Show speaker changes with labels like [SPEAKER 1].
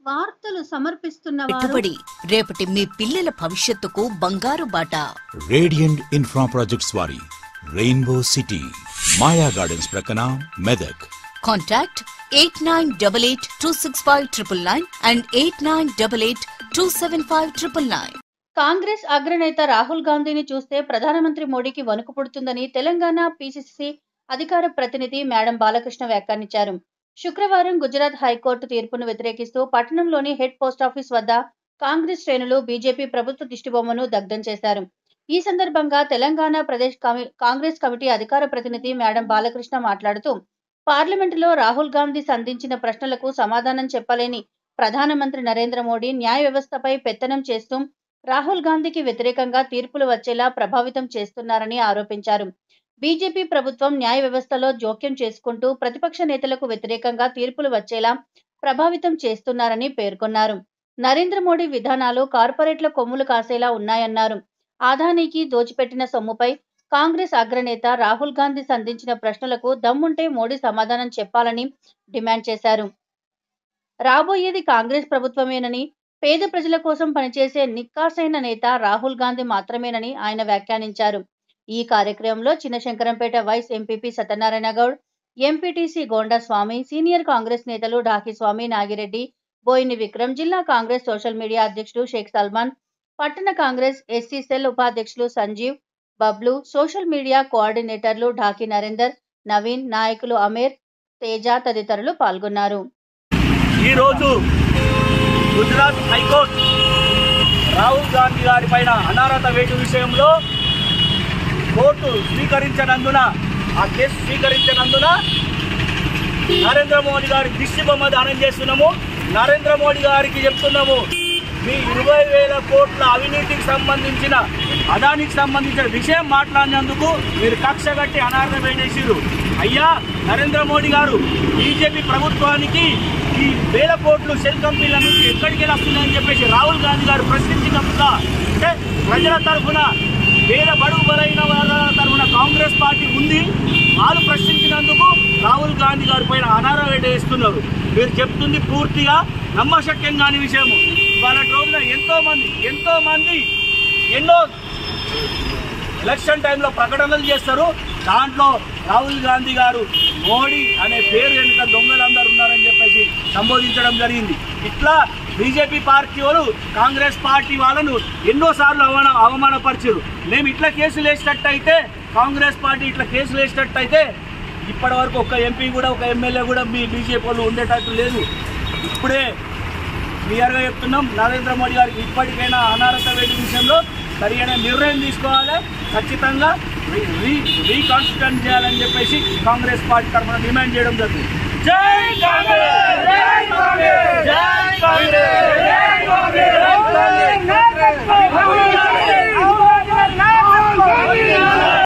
[SPEAKER 1] వార్తలు సమర్పిస్తున్న వారు
[SPEAKER 2] పెట్టుబడి రేపటి మీ పిల్లల భవిష్యత్తుకు బంగారు బాట
[SPEAKER 3] రేడియంట్ ఇన్ఫ్రా ప్రాజెక్ట్స్ వారి రెయిన్బో సిటీ మాయా గార్డెన్స్ ప్రక్కన Medak
[SPEAKER 2] contact eight nine double eight two six five triple nine and eight nine double eight two seven five triple nine
[SPEAKER 1] Congress అగ్రనేత రాహుల్ గాంధీని చూస్తే ప్రధానమంత్రి మోడీకి వణుకు పుడుతుందని తెలంగాణ పిసిసి అధికార ప్రతినిధి మేడం బాలకృష్ణ వ్యాఖ్యానించారు శుక్రవారం గుజరాత్ హైకోర్టు తీర్పును వ్యతిరేకిస్తూ పట్టణంలోని హెడ్ పోస్టాఫీస్ వద్ద కాంగ్రెస్ శ్రేణులు బీజేపీ ప్రభుత్వ దిష్టిబొమ్మను దగ్ధం చేశారు ఈ సందర్భంగా తెలంగాణ ప్రదేశ్ కమి- కాంగ్రెస్ కమిటీ అధికార ప్రతినిధి మేడం బాలకృష్ణ మాట్లాడుతూ పార్లమెంటులో రాహుల్ గాంధీ సంధించిన ప్రశ్నలకు సమాధానం చెప్పలేని ప్రధానమంత్రి నరేంద్ర మోడీ న్యాయ వ్యవస్థపై పెత్తనం చేస్తూ రాహుల్ గాంధీకి వ్యతిరేకంగా తీర్పులు వచ్చేలా ప్రభావితం చేస్తున్నారని ఆరోపించారు బీజేపీ ప్రభుత్వం న్యాయ వ్యవస్థలో జోక్యం చేసుకుంటూ ప్రతిపక్ష నేతలకు వ్యతిరేకంగా తీర్పులు వచ్చేలా ప్రభావితం చేస్తున్నారని పేర్కొన్నారు నరేంద్ర మోడీ విధానాలు కార్పొరేట్ల కొమ్ములు కాసేలా ఉన్నాయన్నారు ఆదానీకి దోచిపెట్టిన సొమ్ముపై కాంగ్రెస్ అగ్రనేత రాహుల్ గాంధీ సంధించిన ప్రశ్నలకు దమ్ముంటే మోడీ సమాధానం చెప్పాలని డిమాండ్ చేశారు రాబోయేది కాంగ్రెస్ ప్రభుత్వమేనని పేద ప్రజల కోసం పనిచేసే నిక్కాసైన నేత రాహుల్ గాంధీ మాత్రమేనని ఆయన వ్యాఖ్యానించారు ఈ కార్యక్రమంలో Chinnashankarampet vice MPP Satyanarayana Goud MPTC Gonda Swamy senior Congress నేతలు ఢాకి స్వామి నాగిరెడ్డి బోయిని విక్రమ్ జిల్లా కాంగ్రెస్ సోషల్ మీడియా అధ్యక్షుడు షేక్ సల్మాన్ పట్టణ కాంగ్రెస్ ఎస్సీ సెల్ ఉపాధ్యక్షులు సంజీవ్ బబ్లు సోషల్ మీడియా కోఆర్డినేటర్లు ఢాకి నరేందర్ నవీన్ నాయకులు అమీర్ తేజ తదితరులు పాల్గొన్నారు
[SPEAKER 4] ఈరోజు గుజరాత్ హైకోర్టు రాహుల్ గాంధీ గారి పైన అనారత వేటు విషయంలో కోర్టు స్వీకరించనందున ఆ కేసు స్వీకరించనందున నరేంద్ర మోడీ గారి దిష్టి బొమ్మ దానం చేస్తున్నాము నరేంద్ర మోడీ గారికి చెప్తున్నాము మీ ఇరవై వేల కోట్ల అవినీతికి సంబంధించిన అదానికి సంబంధించిన విషయం మాట్లాడినందుకు మీరు కక్ష కట్టి అనార్థం వేసేసారు అయ్యా నరేంద్ర మోడీ గారు బీజేపీ ప్రభుత్వానికి ఈ వేల కోట్లు షెల్ కంపెనీల నుంచి ఎక్కడికి వెళ్ళి వస్తున్నాయని చెప్పేసి రాహుల్ గాంధీ గారు ప్రశ్నించినప్పుడు అంటే ప్రజల తరఫున పేద బడుగు బలైన వాళ్ళ తరఫున కాంగ్రెస్ పార్టీ ఉంది వాళ్ళు ప్రశ్నించినందుకు రాహుల్ గాంధీ గారి పైన అనారా వేస్తున్నారు మీరు చెప్తుంది పూర్తిగా నమ్మశక్యం కాని విషయము వాళ్ళ రోజున ఎంతో మంది ఎంతో మంది ఎన్నో ఎలక్షన్ టైంలో ప్రకటనలు చేస్తారు దాంట్లో రాహుల్ గాంధీ గారు మోడీ అనే పేరు వెనుక దొంగలందరూ ఉన్నారని చెప్పేసి సంబోధించడం జరిగింది ఇట్లా బీజేపీ పార్టీ వాళ్ళు కాంగ్రెస్ పార్టీ వాళ్ళను ఎన్నోసార్లు అవమాన అవమానపరిచారు మేము ఇట్లా కేసులు వేసినట్టయితే కాంగ్రెస్ పార్టీ ఇట్లా కేసులు వేసినట్టయితే ఇప్పటి వరకు ఒక ఎంపీ కూడా ఒక ఎమ్మెల్యే కూడా మీ బీజేపీ వాళ్ళు ఉండేటట్టు లేదు ఇప్పుడే క్లియర్గా చెప్తున్నాం నరేంద్ర మోడీ గారికి ఇప్పటికైనా అనారత వేడి విషయంలో సరైన నిర్ణయం తీసుకోవాలి ఖచ్చితంగా రీ- రీ రీకాన్స్టిట్యూట్ చేయాలని చెప్పేసి కాంగ్రెస్ పార్టీ తరఫున డిమాండ్ చేయడం జరుగుతుంది జై కాంగ్రెస్ జై కాంగ్రెస్ జై కాంగ్రెస్